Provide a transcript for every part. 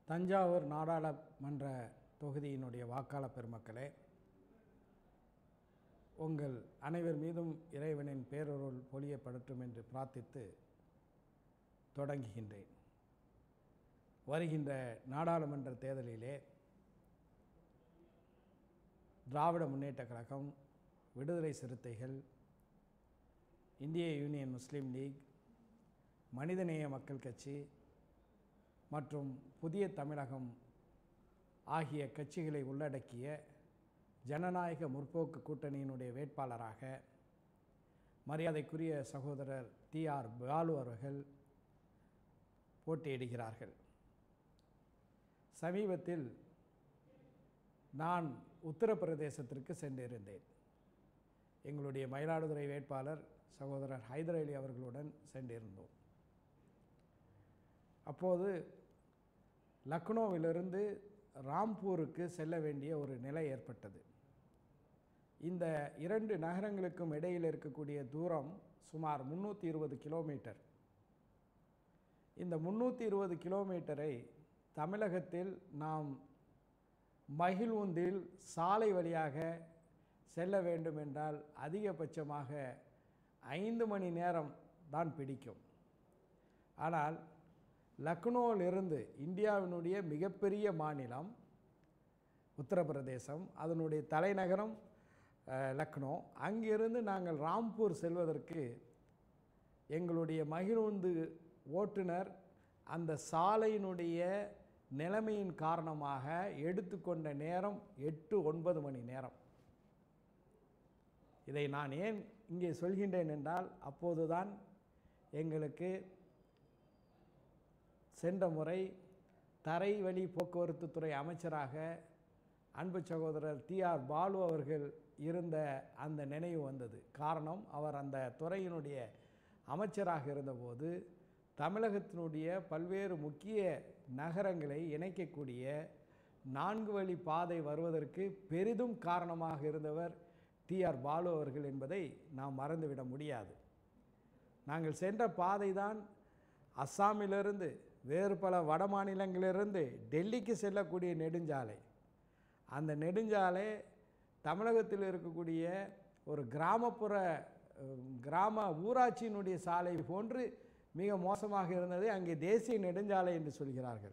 தஞ்சாவூர் நாடாளுமன்ற தொகுதியினுடைய வாக்காளர் பெருமக்களே உங்கள் அனைவர் மீதும் இறைவனின் பேரருள் பொழியப்படட்டும் என்று பிரார்த்தித்து தொடங்குகின்றேன் வருகின்ற நாடாளுமன்ற தேர்தலிலே திராவிட முன்னேற்றக் கழகம் விடுதலை சிறுத்தைகள் இந்திய யூனியன் முஸ்லீம் லீக் மனிதநேய மக்கள் கட்சி மற்றும் புதிய தமிழகம் ஆகிய கட்சிகளை உள்ளடக்கிய ஜனநாயக முற்போக்கு கூட்டணியினுடைய வேட்பாளராக மரியாதைக்குரிய சகோதரர் டி ஆர் பாலு அவர்கள் போட்டியிடுகிறார்கள் சமீபத்தில் நான் உத்தரப்பிரதேசத்திற்கு சென்றிருந்தேன் எங்களுடைய மயிலாடுதுறை வேட்பாளர் சகோதரர் ஹைதர் அலி அவர்களுடன் சென்றிருந்தோம் அப்போது லக்னோவிலிருந்து ராம்பூருக்கு செல்ல வேண்டிய ஒரு நிலை ஏற்பட்டது இந்த இரண்டு நகரங்களுக்கும் இடையில் இருக்கக்கூடிய தூரம் சுமார் முந்நூற்றி இருபது கிலோமீட்டர் இந்த முந்நூற்றி இருபது கிலோமீட்டரை தமிழகத்தில் நாம் மகிழ்வுந்தில் சாலை வழியாக செல்ல வேண்டும் என்றால் அதிகபட்சமாக ஐந்து மணி நேரம் தான் பிடிக்கும் ஆனால் லக்னோவிலிருந்து இந்தியாவினுடைய மிகப்பெரிய மாநிலம் உத்தரப்பிரதேசம் அதனுடைய தலைநகரம் அஹ், லக்னோ அங்கிருந்து நாங்கள் ராம்பூர் செல்வதற்கு எங்களுடைய மகிழுந்து ஓட்டுநர் அந்த சாலையினுடைய நிலைமையின் காரணமாக எடுத்துக்கொண்ட நேரம் எட்டு ஒன்பது மணி நேரம் இதை நான் ஏன் இங்கே சொல்கின்றேன் என்றால் அப்போதுதான் எங்களுக்கு சென்ற முறை தரை வழி போக்குவரத்து துறை அமைச்சராக அன்பு சகோதரர் டி ஆர் பாலு அவர்கள் இருந்த அந்த நினைவு வந்தது காரணம் அவர் அந்த துறையினுடைய அமைச்சராக இருந்தபோது தமிழகத்தினுடைய பல்வேறு முக்கிய நகரங்களை இணைக்கக்கூடிய நான்கு வழி பாதை வருவதற்கு பெரிதும் காரணமாக இருந்தவர் டி ஆர் பாலு அவர்கள் என்பதை நாம் மறந்துவிட முடியாது நாங்கள் சென்ற பாதை தான் அஸ்ஸாமிலிருந்து வேறு பல வட மாநிலங்களிலிருந்து டெல்லிக்கு செல்லக்கூடிய நெடுஞ்சாலை அந்த நெடுஞ்சாலை தமிழகத்தில் இருக்கக்கூடிய ஒரு கிராமப்புற அஹ், கிராம ஊராட்சியினுடைய சாலை போன்று மிக மோசமாக இருந்தது அங்கே தேசிய நெடுஞ்சாலை என்று சொல்கிறார்கள்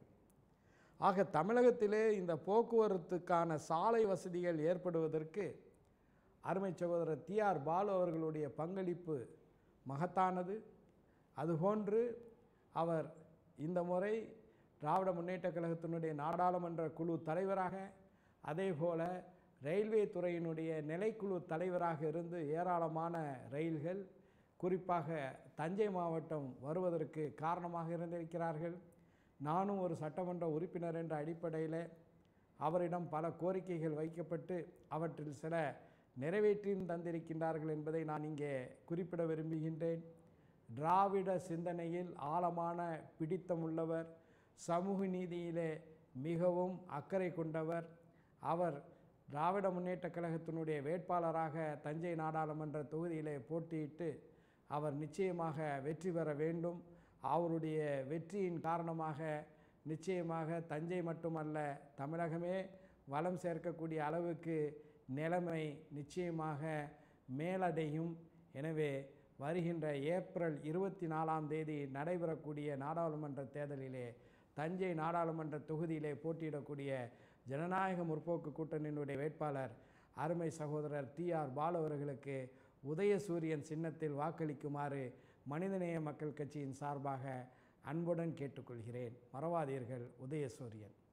ஆக தமிழகத்திலே இந்த போக்குவரத்துக்கான சாலை வசதிகள் ஏற்படுவதற்கு அருமை சகோதரர் டி ஆர் பாலு அவர்களுடைய பங்களிப்பு மகத்தானது அதுபோன்று அவர் இந்த முறை திராவிட முன்னேற்றக் கழகத்தினுடைய நாடாளுமன்ற குழு தலைவராக அதேபோல ரயில்வே துறையினுடைய நிலைக்குழு தலைவராக இருந்து ஏராளமான ரயில்கள் குறிப்பாக தஞ்சை மாவட்டம் வருவதற்கு காரணமாக இருந்திருக்கிறார்கள் நானும் ஒரு சட்டமன்ற உறுப்பினர் என்ற அடிப்படையில் அவரிடம் பல கோரிக்கைகள் வைக்கப்பட்டு அவற்றில் சில நிறைவேற்றியும் தந்திருக்கின்றார்கள் என்பதை நான் இங்கே குறிப்பிட விரும்புகின்றேன் திராவிட சிந்தனையில் ஆழமான பிடித்தமுள்ளவர் சமூக நீதியிலே மிகவும் அக்கறை கொண்டவர் அவர் திராவிட முன்னேற்றக் கழகத்தினுடைய வேட்பாளராக தஞ்சை நாடாளுமன்ற தொகுதியிலே போட்டியிட்டு அவர் நிச்சயமாக வெற்றி பெற வேண்டும் அவருடைய வெற்றியின் காரணமாக நிச்சயமாக தஞ்சை மட்டுமல்ல தமிழகமே வளம் சேர்க்கக்கூடிய அளவுக்கு நிலைமை நிச்சயமாக மேலடையும் எனவே வருகின்ற ஏப்ரல் இருபத்தி நாலாம் தேதி நடைபெறக்கூடிய நாடாளுமன்ற தேர்தலிலே தஞ்சை நாடாளுமன்ற தொகுதியிலே போட்டியிடக்கூடிய ஜனநாயக முற்போக்கு கூட்டணியினுடைய வேட்பாளர் அருமை சகோதரர் டி ஆர் பாலு அவர்களுக்கு உதயசூரியன் சின்னத்தில் வாக்களிக்குமாறு மனிதநேய மக்கள் கட்சியின் சார்பாக அன்புடன் கேட்டுக்கொள்கிறேன் மறவாதீர்கள் உதயசூரியன்